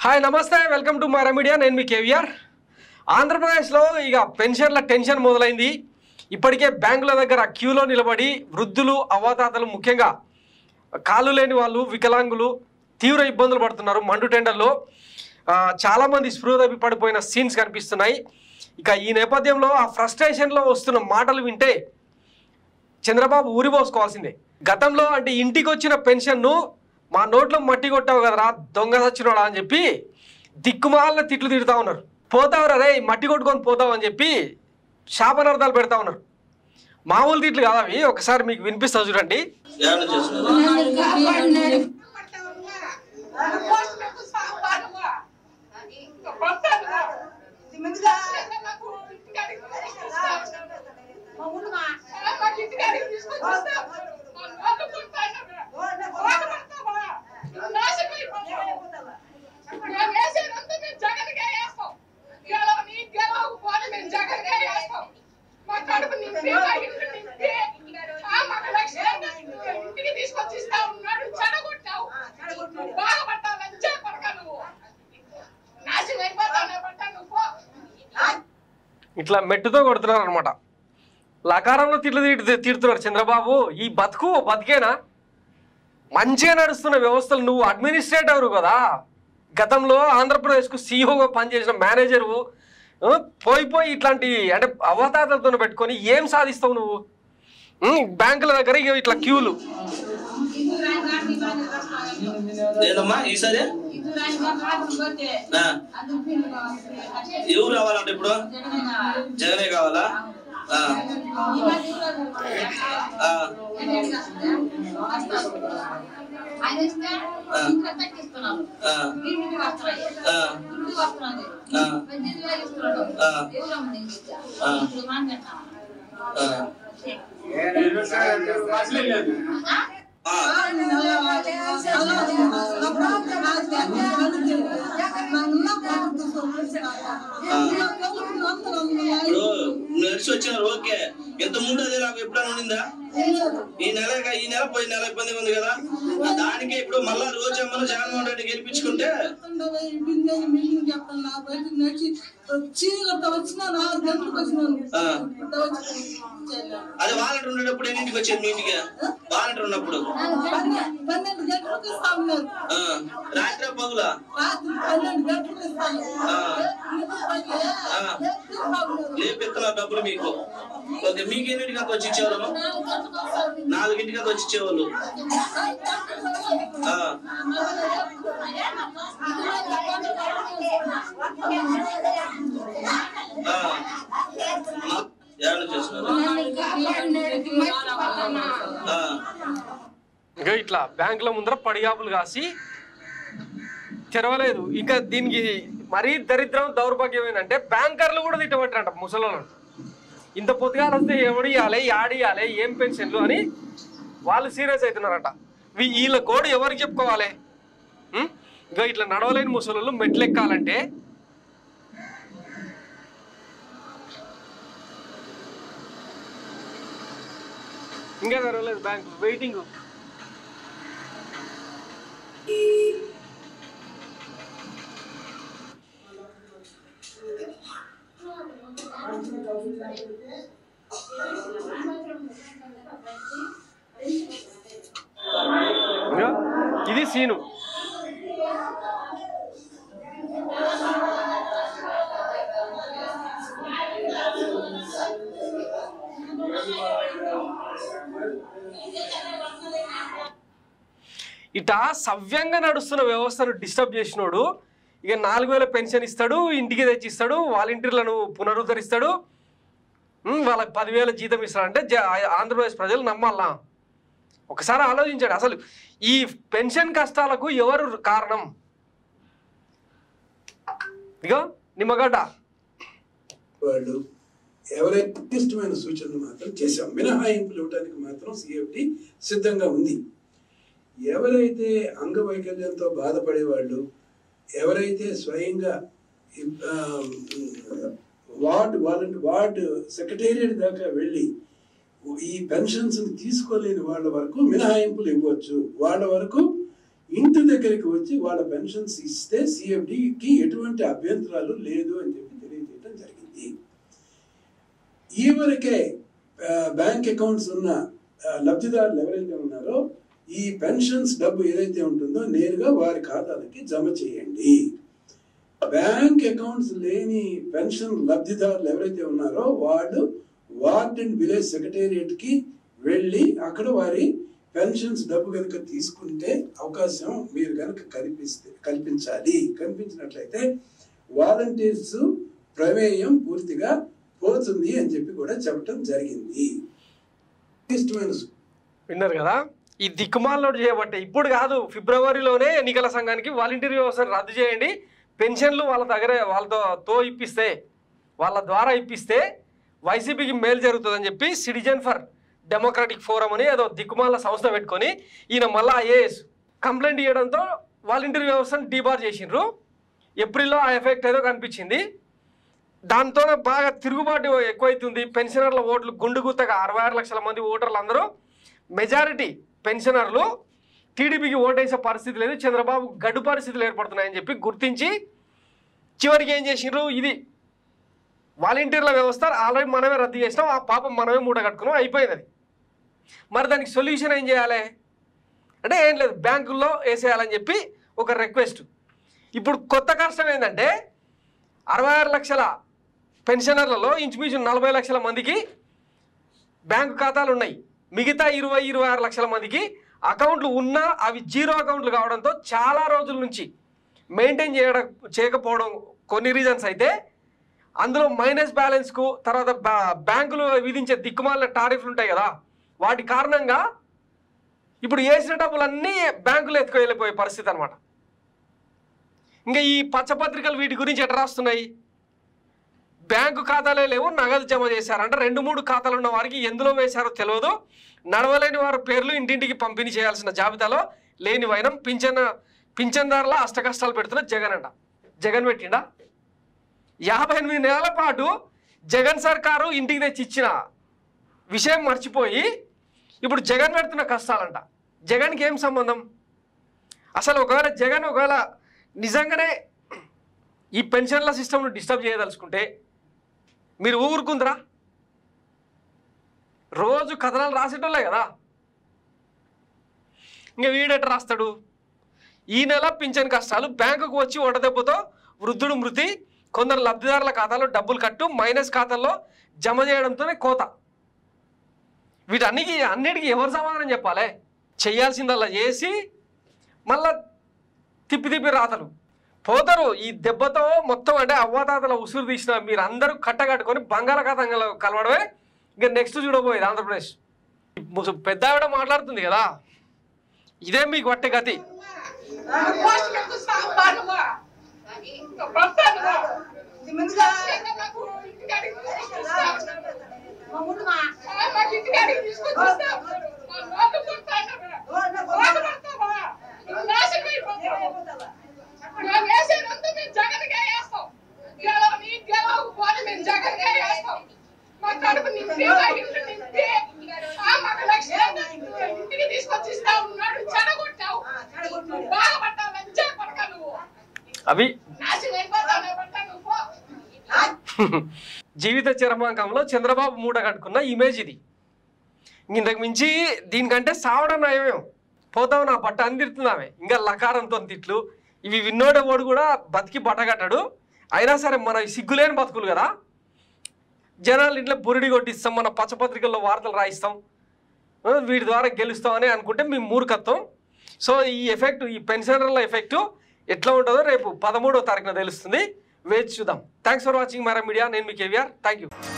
Hi నమస్తే welcome to మరా media నేను మీ కేవీఆర్ ఆంధ్రప్రదేశ్లో ఇక పెన్షన్ల టెన్షన్ మొదలైంది ఇప్పటికే బ్యాంకుల దగ్గర క్యూలో నిలబడి వృద్ధులు అవ్వాతాతలు ముఖ్యంగా కాళ్ళు లేని వాళ్ళు వికలాంగులు తీవ్ర ఇబ్బందులు పడుతున్నారు మండు టెండర్లో ఆ, చాలామంది స్పృహ తప్పి పడిపోయిన సీన్స్ కనిపిస్తున్నాయి ఇక ఈ నేపథ్యంలో ఆ ఫ్రస్ట్రేషన్లో వస్తున్న మాటలు వింటే చంద్రబాబు ఊరి పోసుకోవాల్సిందే గతంలో అంటే ఇంటికి వచ్చిన పెన్షన్ను మా నోట్లో మట్టి కొట్టావు కదరా దొంగ సచ్చినోడా అని చెప్పి దిక్కుమాల తిట్లు తిడుతా ఉన్నారు పోతావురా రే మట్టి కొట్టుకొని పోతావు అని చెప్పి శాపనార్థాలు పెడతా ఉన్నారు మామూలు తిట్లు కాదు అవి ఒకసారి మీకు వినిపిస్తా చూడండి ఏమన్నా చేస్తున్నారు ఇంటికి తీసుకొచ్చి ఇస్తా ఉన్నాడు చెడగొట్టావు బాగుపట్టాలని చెప్పడక నువ్వు నాశనం అయిపోతావు పట్టా నువ్వు పో. ఇట్లా మెట్టుతో కొడుతున్నారు అనమాట లకారంలో తిట్లు తిట్టు తిడుతున్నారు చంద్రబాబు ఈ బతుకు బతికేనా మంచిగా నడుస్తున్న వ్యవస్థలు నువ్వు అడ్మినిస్ట్రేటర్ కదా గతంలో ఆంధ్రప్రదేశ్కు సీఈఓగా పనిచేసిన మేనేజరు ఆ, పోయి పోయి ఇట్లాంటి అంటే అవతాతలతో పెట్టుకొని ఏం సాధిస్తావు నువ్వు ఉమ్, బ్యాంకుల దగ్గర ఇగో ఇట్లా క్యూలు లేదమ్మా ఈసారి ఆ, ఎవరు రావాలంటే ఇప్పుడు జగనే కావాలా ఆ, ఆ, ఆయన ఇస్తే ఇంకా తగ్గిస్తున్నాను ఆ, వీటికి వస్తున్నాయి ఆ, వీటికి వస్తున్నాయి ఆ. పద్దెనిమిది వేలు ఇస్తున్నాడు ఆ. ఎవరమ్మ నీకు ఇచ్చా ఆ. ఇప్పుడు మాట్లాడతావా ఆ. ఆ, ఇప్పుడు నడిచి వచ్చినారు ఓకే ఎంత ముందు అదే నాకు ఎప్పుడైనా ఉండిందా ఈ నెల ఈ నెల పోయి నెల ఇబ్బంది ఉంది కదా దానికే ఇప్పుడు మళ్ళా రోజు అమ్మను జగన్మోహన్ రెడ్డి గెలిపించుకుంటే ఆ. అది వాలంటీర్ ఉండేటప్పుడు ఎన్నింటికి వచ్చేది మీ ఇంటికి వాలంటీర్ ఉన్నప్పుడు పన్నెండు గంటలకు ఇస్తా ఉన్నారు ఆ, రాత్రి పగులా రాత్రి పన్నెండు గంటలకు ఇస్తాను ఆ. ఆ. ఇస్తా ఉన్నారు లేపిస్తున్నారు డబ్బులు మీకు ఓకే మీకు ఎన్నింటికి అంత వచ్చి ఇచ్చేవాళ్ళము నాలుగింటికి అంత వచ్చి ఇచ్చేవాళ్ళు ఆ, ఆ. మా- ఏమన్నా చేస్తున్నారు ఆ, ఇంకా ఇట్లా బ్యాంకుల ముందర పడిగాపులు కాసి తెరవలేదు ఇంకా దీనికి మరీ దరిద్రం దౌర్భాగ్యం ఏంటంటే బ్యాంకర్లు కూడా తిట్టబట్టారంట ముసలోళ్ళు ఇంత పొద్దుగాలు వస్తే ఎవడియాలి యాడియాలి ఏం పెన్షన్లు అని వాళ్ళు సీరియస్ అవుతున్నారట వీ- వీళ్ళ కోడ్ ఎవరికి చెప్పుకోవాలి ఉం? ఇంకా ఇట్లా నడవలేని ముసలోళ్ళు మెట్లు ఎక్కాలంటే ఇంకా తెరవలేదు బ్యాంకు వెయిటింగ్ ఇంకా ఇది సీను ఇట సవ్యంగా నడుస్తున్న వ్యవస్థను డిస్టర్బ్ చేసినోడు ఇక నాలుగు వేల పెన్షన్ ఇస్తాడు ఇంటికి తెచ్చిస్తాడు వాలంటీర్లను పునరుద్ధరిస్తాడు ఉమ్, వాళ్ళకి పదివేల జీతం ఇస్తాడంటే జ- ఆంధ్రప్రదేశ్ ప్రజలు నమ్మాలా ఒకసారి ఆలోచించాడు అసలు ఈ పెన్షన్ కష్టాలకు ఎవరు కారణం ఇగో నిమ్మగడ్డ వాళ్ళు ఎవరైతే ఇష్టమైన సూచనలు మాత్రం చేశాం మినహాయింపులు ఇవ్వడానికి మాత్రం సిఎఫ్టి సిద్ధంగా ఉంది ఎవరైతే అంగవైకల్యంతో బాధపడే వాళ్ళు ఎవరైతే స్వయంగా ఇ- ఆ, వార్డు వాలంటీ వార్డు సెక్రటేరియట్ దాకా వెళ్ళి ఈ పెన్షన్స్ తీసుకోలేని వాళ్ళ వరకు మినహాయింపులు ఇవ్వచ్చు వాళ్ళ వరకు ఇంటి దగ్గరికి వచ్చి వాళ్ళ పెన్షన్స్ ఇస్తే సిఎఫ్డికి ఎటువంటి అభ్యంతరాలు లేదు అని చెప్పి తెలియజేయడం జరిగింది ఈవరకే ఆ, బ్యాంక్ అకౌంట్స్ ఉన్న ఆ, లబ్ధిదారులు ఎవరైతే ఉన్నారో ఈ పెన్షన్స్ డబ్బు ఏదైతే ఉంటుందో నేరుగా వారి ఖాతాలకి జమ చేయండి బ్యాంక్ అకౌంట్స్ లేని పెన్షన్ లబ్ధిదారులు ఎవరైతే ఉన్నారో వాళ్ళు వార్డ్ అండ్ విలేజ్ సెక్రటేరియట్ కి వెళ్ళి అక్కడ వారి పెన్షన్స్ డబ్బు కనుక తీసుకుంటే అవకాశం మీరు కనుక కల్పిస్తే కల్పించాలి కల్పించినట్లయితే వాలంటీర్స్ ప్రమేయం పూర్తిగా పోతుంది అని చెప్పి కూడా చెప్పడం జరిగింది ఇష్టమైన సు- విన్నారు కదా ఈ దిక్కుమాలను చేయబట్టే ఇప్పుడు కాదు ఫిబ్రవరిలోనే ఎన్నికల సంఘానికి వాలంటీర్ వ్యవస్థను రద్దు చేయండి పెన్షన్లు వాళ్ళ దగ్గర వాళ్ళతో తో ఇప్పిస్తే వాళ్ళ ద్వారా ఇప్పిస్తే వైసీపీకి మేలు జరుగుతుందని చెప్పి సిటిజన్ ఫర్ డెమోక్రాటిక్ ఫోరం అని ఏదో దిక్కుమాల సంస్థ పెట్టుకొని ఈయన మళ్ళీ ఐఏఎస్ కంప్లైంట్ ఇవ్వడంతో వాలంటీర్ వ్యవస్థను డీబార్ చేసిండ్రు ఏప్రిల్లో ఆ ఎఫెక్ట్ ఏదో కనిపించింది దాంతో బాగా తిరుగుబాటు ఎక్కువైతుంది పెన్షనర్ల ఓట్లు గుండు గుత్తగా అరవై ఆరు లక్షల మంది ఓటర్లు అందరూ మెజారిటీ పెన్షనర్లు టీడీపీకి ఓటేసే పరిస్థితి లేదు చంద్రబాబు గడ్డు పరిస్థితులు ఏర్పడుతున్నాయని చెప్పి గుర్తించి చివరికి ఏం చేసిండ్రు ఇది వాలంటీర్ల వ్యవస్థ ఆల్రెడీ మనమే రద్దు చేసినాం ఆ పాపం మనమే మూట కట్టుకున్నాం అయిపోయింది అది మరి దానికి సొల్యూషన్ ఏం చేయాలి అంటే ఏం లేదు బ్యాంకుల్లో వేసేయాలని చెప్పి ఒక రిక్వెస్ట్ ఇప్పుడు కొత్త కష్టం ఏంటంటే అరవై ఆరు లక్షల పెన్షనర్లలో ఇంచుమించు నలభై లక్షల మందికి బ్యాంకు ఖాతాలు ఉన్నాయి మిగతా ఇరవై ఇరవై ఆరు లక్షల మందికి అకౌంట్లు ఉన్నా అవి జీరో అకౌంట్లు కావడంతో చాలా రోజుల నుంచి మెయింటైన్ చేయడం చేయకపోవడం కొన్ని రీజన్స్ అయితే అందులో మైనస్ బ్యాలెన్స్కు తర్వాత బ్యా- బ్యాంకులు విధించే దిక్కుమాలిన టారిఫ్లు ఉంటాయి కదా వాటి కారణంగా ఇప్పుడు వేసిన డబ్బులన్నీ బ్యాంకులు ఎత్తుకు వెళ్ళిపోయే పరిస్థితి అనమాట ఇంకా ఈ పచ్చపత్రికలు వీటి గురించి ఎట్లా రాస్తున్నాయి బ్యాంకు ఖాతాలే లేవు నగదు జమ చేశారంట రెండు మూడు ఖాతాలు ఉన్న వారికి ఎందులో వేశారో తెలియదు నడవలేని వారి పేర్లు ఇంటింటికి పంపిణీ చేయాల్సిన జాబితాలో లేని వైనం పింఛన్ పింఛన్దారుల అష్ట కష్టాలు పెడుతున్న జగన్ అంట జగన్ పెట్టిండా యాభై ఎనిమిది నెలల పాటు జగన్ సర్కారు ఇంటికి తెచ్చి ఇచ్చిన విషయం మర్చిపోయి ఇప్పుడు జగన్ పెడుతున్న కష్టాలంట జగన్కి ఏం సంబంధం అసలు ఒకవేళ జగన్ ఒకవేళ నిజంగానే ఈ పెన్షన్ల సిస్టమ్ను డిస్టర్బ్ చేయదలుచుకుంటే మీరు ఊరుకుందరా రోజు కథనాలు రాసేటోళ్ళే కదా ఇంకా వీడెట రాస్తాడు ఈ నెల పింఛన్ కష్టాలు బ్యాంకుకు వచ్చి వడదెబ్బతో వృద్ధుడు మృతి కొందరు లబ్ధిదారుల ఖాతాలో డబ్బులు కట్టు మైనస్ ఖాతాల్లో జమ చేయడంతోనే కోత వీటన్నికి అన్నిటికీ ఎవరు సమాధానం చెప్పాలి చేయాల్సిందల్లా చేసి మళ్ళా తిప్పి తిప్పి రాతలు పోతారు ఈ దెబ్బతో మొత్తం అంటే అవ్వాతాతల ఉసురు తీసిన మీరు అందరూ కట్టగట్టుకొని బంగాళాఖాతం కల- కలవడమే ఇంకా నెక్స్ట్ చూడబోయేది ఆంధ్రప్రదేశ్ ముసు- పెద్ద ఆవిడ మాట్లాడుతుంది కదా ఇదే మీకు పట్టే గతి పోస్ట్ పెడుతూ సాంబారువా. ఇంకా పడతానువా. ఇంకా నాకు ఇంటికాడికి తీసుకొస్తా ఉన్నారు. ఆ, నాకు ఇంటికాడికి తీసుకొచ్చేస్తా ఉన్నారు. మా నోళ్ళు కొడతానువా. నోళ్ళు కొడతావా? నువ్వు నాశనం అయిపోతావు. మేము వేసేదంతా మేము జగన్కే వేస్తాం. గెలవని, గెలవకపోని మేము జగన్కే వేస్తాం. మా కడుపు నింపి, మా ఇల్లు నింపి, ఆ, మాకు లక్ష్యంగా ఇంటికి తీసుకొచ్చి ఇస్తా ఉన్నాడు చెడగొట్టావు నువ్వు బాగుపడ్డావు లంచా కొడక నువ్వు అవి నాశనం అయిపోతావు పడ్డా నువ్వు పో. జీవిత చరమాంకంలో చంద్రబాబు మూట కట్టుకున్న ఇమేజ్ ఇది ఇంతకు మించి దీనికంటే సావడం నయమేం పోతావు నా బట్ట అని తిడుతున్నామే ఇంకా లకారంతో తిట్లు ఇవి విన్నోడేవాడు కూడా బతికి బట్టగట్టాడు అయినా సరే మన సిగ్గులేని బతుకులు కదా జనాలు ఇంట్లో బురిడి కొట్టిస్తాం మన పచ్చపత్రికల్లో వార్తలు రాయిస్తాం ఆ, వీటి ద్వారా గెలుస్తామని అనుకుంటే మీ మూర్ఖత్వం సో ఈ ఎఫెక్ట్ ఈ పెన్షనర్ల ఎఫెక్ట్ ఎట్లా ఉంటుందో రేపు పదమూడో తారీఖున తెలుస్తుంది వేచి చూద్దాం థ్యాంక్స్ ఫర్ వాచింగ్ మరా మీడియా నేను మీ కేవీఆర్ థ్యాంక్ యూ